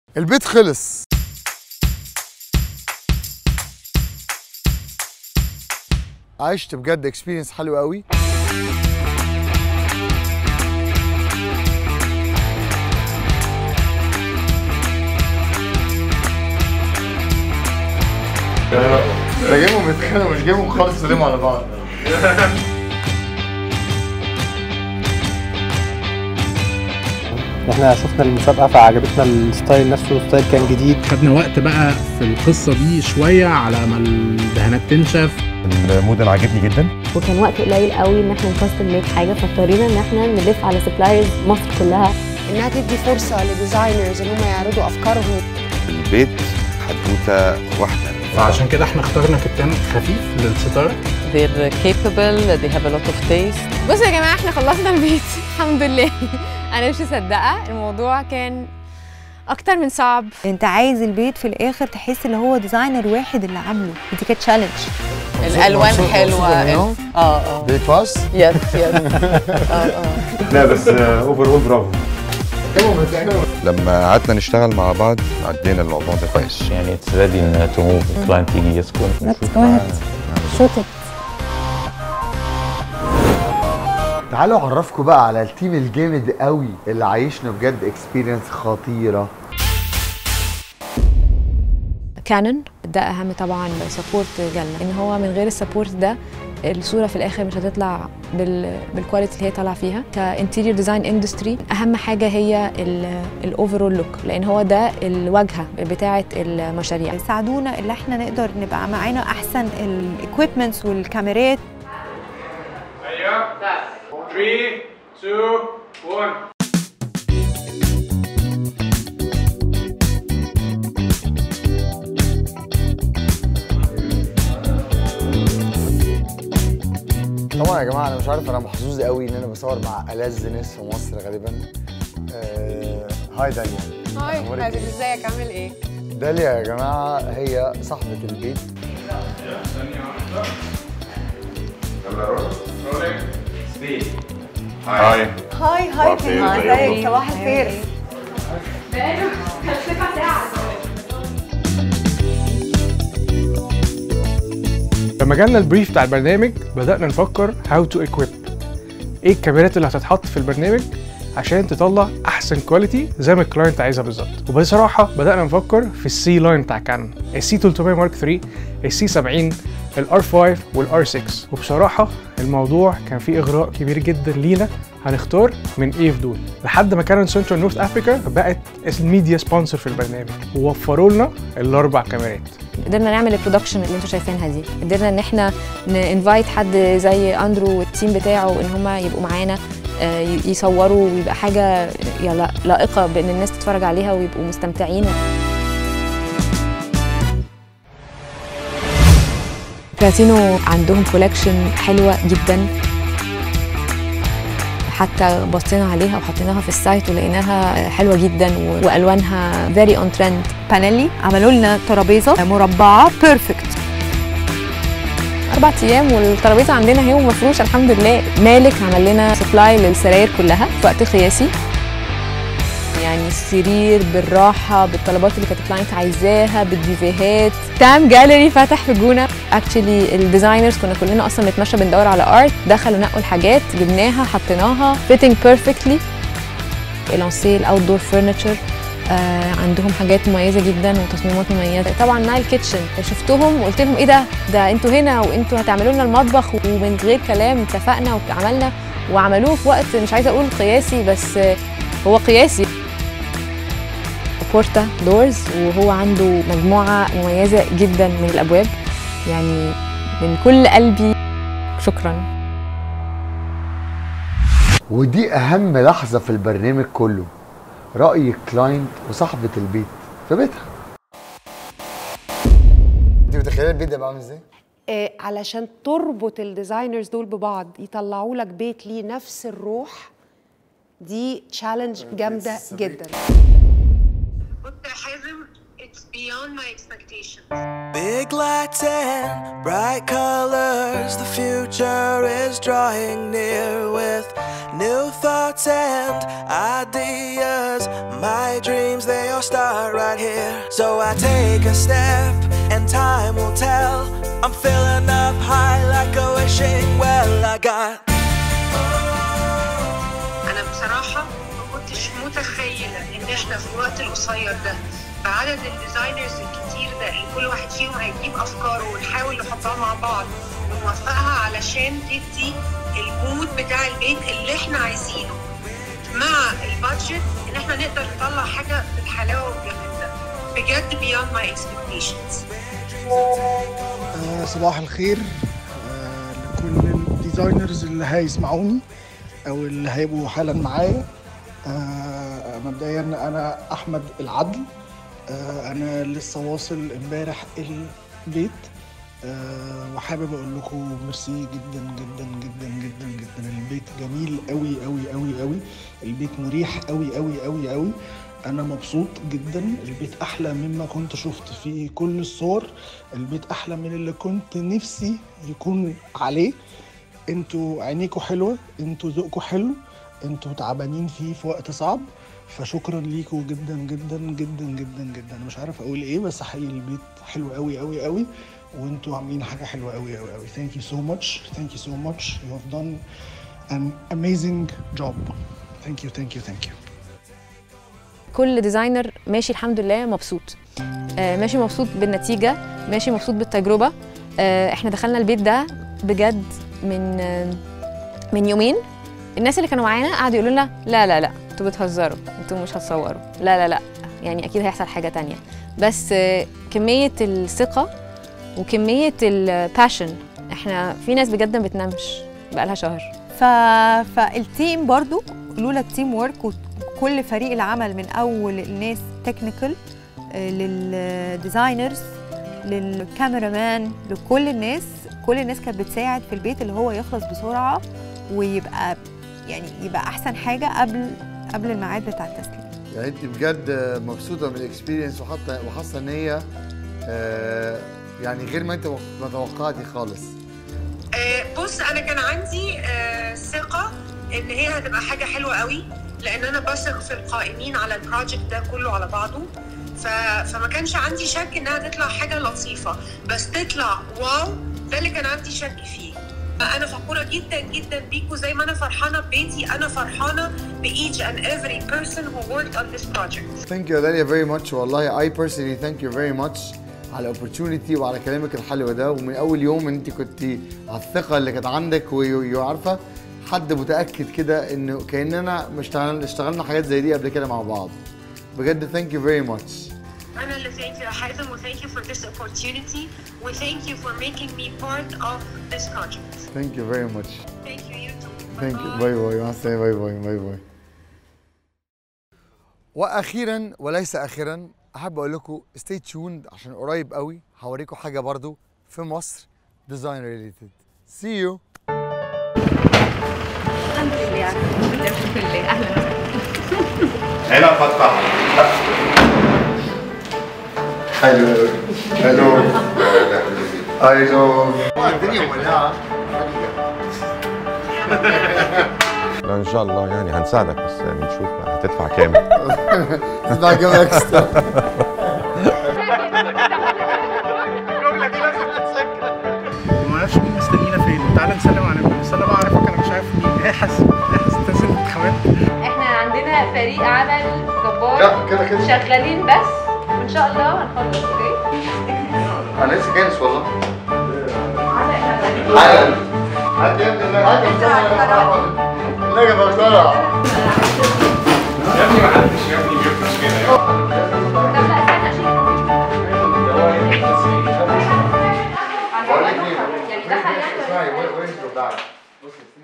البيت خلص عشت بجد اكسبيرينس حلو قوي ده جيمهم بيتخانقوا مش جيمهم خالص سلموا على بعض احنا شفنا المسابقه فعجبتنا الستايل نفسه الستايل كان جديد خدنا وقت بقى في القصه دي شويه على ما الدهانات تنشف الموديل عاجبني جدا وكان وقت قليل قوي ان احنا نكستم ميك حاجه فاضطرينا ان احنا نلف على سبلايرز مصر كلها انها تدي فرصه لديزاينرز ان هم يعرضوا افكارهم البيت حدوته واحده فعشان كده احنا اخترنا كتان خفيف للستاره they're capable they have a lot of taste بصوا يا جماعه احنا خلصنا البيت الحمد لله انا مش مصدقه الموضوع كان اكتر من صعب انت عايز البيت في الاخر تحس ان هو ديزاينر واحد اللي عامله دي كانت تشالنج الالوان حلوه اه اه بيت باس يس يس اه اه لا بس اوفر اول برافو لما قعدنا نشتغل مع بعض عدينا الموضوع ده كويس يعني اتس ريدي ان تو موف الكلاينت يجي يسكن Let's go ahead. Shoot it. تعالوا اعرفكم بقى على التيم الجامد قوي اللي عايشنا بجد اكسبيرينس خطيره كانون ده اهم طبعا سبورت جالنا ان هو من غير السبورت ده الصوره في الاخر مش هتطلع بال... بالكواليتي اللي هي طالعه فيها كانتيريور ديزاين اندستري اهم حاجه هي الاوفرول لوك لان هو ده الواجهه بتاعه المشاريع ساعدونا اللي احنا نقدر نبقى معانا احسن الايكويبمنتس والكاميرات ايوه 3 2 1 طبعا يا جماعه انا مش عارف انا محظوظ قوي ان انا بصور مع ألذ ناس في مصر غالبا آه هاي داليا هاي أخبارك حبيبي إيه؟ ازيك عامل ايه داليا يا جماعه هي صاحبه البيت هاي هاي هاي ازيك؟ صباح الخير لما جالنا البريف بتاع البرنامج بدانا نفكر هاو تو equip ايه الكاميرات اللي هتتحط في البرنامج عشان تطلع احسن كواليتي زي ما الكلاينت عايزها بالظبط وبصراحه بدانا نفكر في السي لاين بتاع كانون السي 300 مارك 3 السي 70 الار 5 والار 6 وبصراحه الموضوع كان فيه اغراء كبير جدا لينا هنختار من ايه في دول لحد ما كانون سنترال نورث افريكا بقت الميديا سبونسر في البرنامج ووفروا لنا الاربع كاميرات قدرنا نعمل البرودكشن اللي انتم شايفينها دي قدرنا ان احنا نانفايت حد زي اندرو والتيم بتاعه ان هم يبقوا معانا آه، ي- يصوروا ويبقى حاجه يلا لائقه بان الناس تتفرج عليها ويبقوا مستمتعين بلاتينو عندهم كولكشن حلوه جدا حتى بصينا عليها وحطيناها في السايت ولقيناها حلوه جدا و- والوانها فيري اون ترند بانيلي عملوا لنا ترابيزه مربعه بيرفكت اربع ايام والترابيزه عندنا اهي ومفروشه الحمد لله مالك عمل لنا سبلاي للسراير كلها في وقت قياسي يعني السرير بالراحه بالطلبات اللي كانت الكلاينت عايزاها بالديفيهات تام جاليري فتح في الجونه اكشلي الديزاينرز كنا كلنا اصلا نتمشى بندور على ارت دخلوا نقوا الحاجات جبناها حطيناها فيتنج بيرفكتلي لانسيه الاوت دور فرنتشر آه عندهم حاجات مميزه جدا وتصميمات مميزه طبعا نايل كيتشن شفتهم وقلت لهم ايه ده ده انتوا هنا وانتوا هتعملوا لنا المطبخ ومن غير كلام اتفقنا وعملنا وعملوه في وقت مش عايزه اقول قياسي بس آه، هو قياسي بورتا دورز وهو عنده مجموعه مميزه جدا من الابواب يعني من كل قلبي شكرا ودي اهم لحظه في البرنامج كله راي الكلاينت وصاحبه البيت في بيتها انت متخيله البيت ده بقى عامل ازاي آه علشان تربط الديزاينرز دول ببعض يطلعوا لك بيت ليه نفس الروح دي تشالنج جامده جدا It's beyond my expectations. Big lights and bright colors, the future is drawing near with New thoughts and ideas. My dreams, they all start right here. So I take a step, and time will tell. I'm filling up high like a wishing well. I got انا بصراحه ما كنتش متخيله ان احنا في الوقت القصير ده بعدد الديزاينرز الكتير ده اللي كل واحد فيهم هيجيب افكاره ونحاول نحطها مع بعض ونوفقها علشان تدي المود بتاع البيت اللي احنا عايزينه مع البادجت ان احنا نقدر نطلع حاجه بالحلاوه والجمال ده بجد beyond my expectations آه، صباح الخير آه، لكل الديزاينرز اللي هيسمعوني او اللي هيبقوا حالا معايا آه، مبدئيا انا احمد العدل آه، انا لسه واصل امبارح البيت آه، وحابب اقول لكم ميرسي جدا جدا جدا جدا جدا البيت جميل قوي قوي قوي قوي البيت مريح قوي قوي قوي قوي انا مبسوط جدا البيت احلى مما كنت شفت في كل الصور البيت احلى من اللي كنت نفسي يكون عليه انتوا عينيكوا حلوه انتوا ذوقكوا حلو انتوا تعبانين فيه في وقت صعب فشكرا ليكوا جدا جدا جدا جدا جدا انا مش عارف اقول ايه بس حقيقي البيت حلو قوي قوي قوي وانتوا عاملين حاجه حلوه قوي قوي قوي thank you so much thank you so much you have done an amazing job thank you thank you thank you كل ديزاينر ماشي الحمد لله مبسوط آه، ماشي مبسوط بالنتيجة ماشي مبسوط بالتجربة آه، احنا دخلنا البيت ده بجد من آه، من يومين الناس اللي كانوا معانا قعدوا يقولوا لنا لا لا لا انتوا بتهزروا انتوا مش هتصوروا لا لا لا يعني اكيد هيحصل حاجة تانية بس آه، كمية الثقة وكمية الباشن احنا في ناس بجد ما بتنامش بقالها شهر ف... فالتيم برضو لولا التيم ورك وكل فريق العمل من اول الناس تكنيكال للديزاينرز للكاميرامان لكل الناس كل الناس كانت بتساعد في البيت اللي هو يخلص بسرعه ويبقى يعني يبقى احسن حاجه قبل قبل الميعاد بتاع التسليم يعني انت بجد مبسوطه من الاكسبيرينس وحاطه وحاسه ان هي آه، يعني غير ما انت ما توقعتي خالص آه، بص انا كان عندي آه، ثقه ان هي هتبقى حاجه حلوه قوي لان انا بثق في القائمين على البروجكت ده كله على بعضه ف... فما كانش عندي شك انها تطلع حاجه لطيفه بس تطلع واو ده اللي كان عندي شك فيه انا فخوره جدا جدا بيكوا زي ما انا فرحانه ببيتي انا فرحانه ب each and every person who worked on this project ثانك يو داليا فيري ماتش والله اي بيرسونلي ثانك يو فيري ماتش على الاوبورتيونيتي وعلى كلامك الحلو ده ومن اول يوم انت كنت على الثقه اللي كانت عندك وعارفه حد متاكد كده انه كاننا مش اشتغلنا اشتغلنا حاجات زي دي قبل كده مع بعض بجد ثانك يو فيري ماتش انا اللي thank you يا حازم و thank you for this opportunity و thank you for making me part of this project ثانك يو فيري ماتش thank you you too ثانك يو باي باي مع السلامه باي باي باي باي واخيرا وليس اخيرا احب اقول لكم stay tuned عشان قريب قوي هوريكم حاجه برضو في مصر ديزاين ريليتد see you الحمد لله الحمد لله اهلا هنا فتح حلو حلو ايوه الدنيا مولعه لا ان شاء الله يعني هنساعدك بس يعني نشوف بقى هتدفع كام تدفع كام اكسترا ما اعرفش مين مستنينا فين تعالى نسلم على مين بس انا بعرفك انا مش عارف مين ايه حاسس حاسس الانتخابات احنا عندنا فريق عمل جبار لا، كده كده. شغالين بس وان شاء الله هنخلص اوكي انا لسه جالس والله حالا هات يا ابني هات لا يا بسرعه يا ابني ما حدش يا ابني بيفرش كده يا بقول لك ايه اسمعي وين وين بصي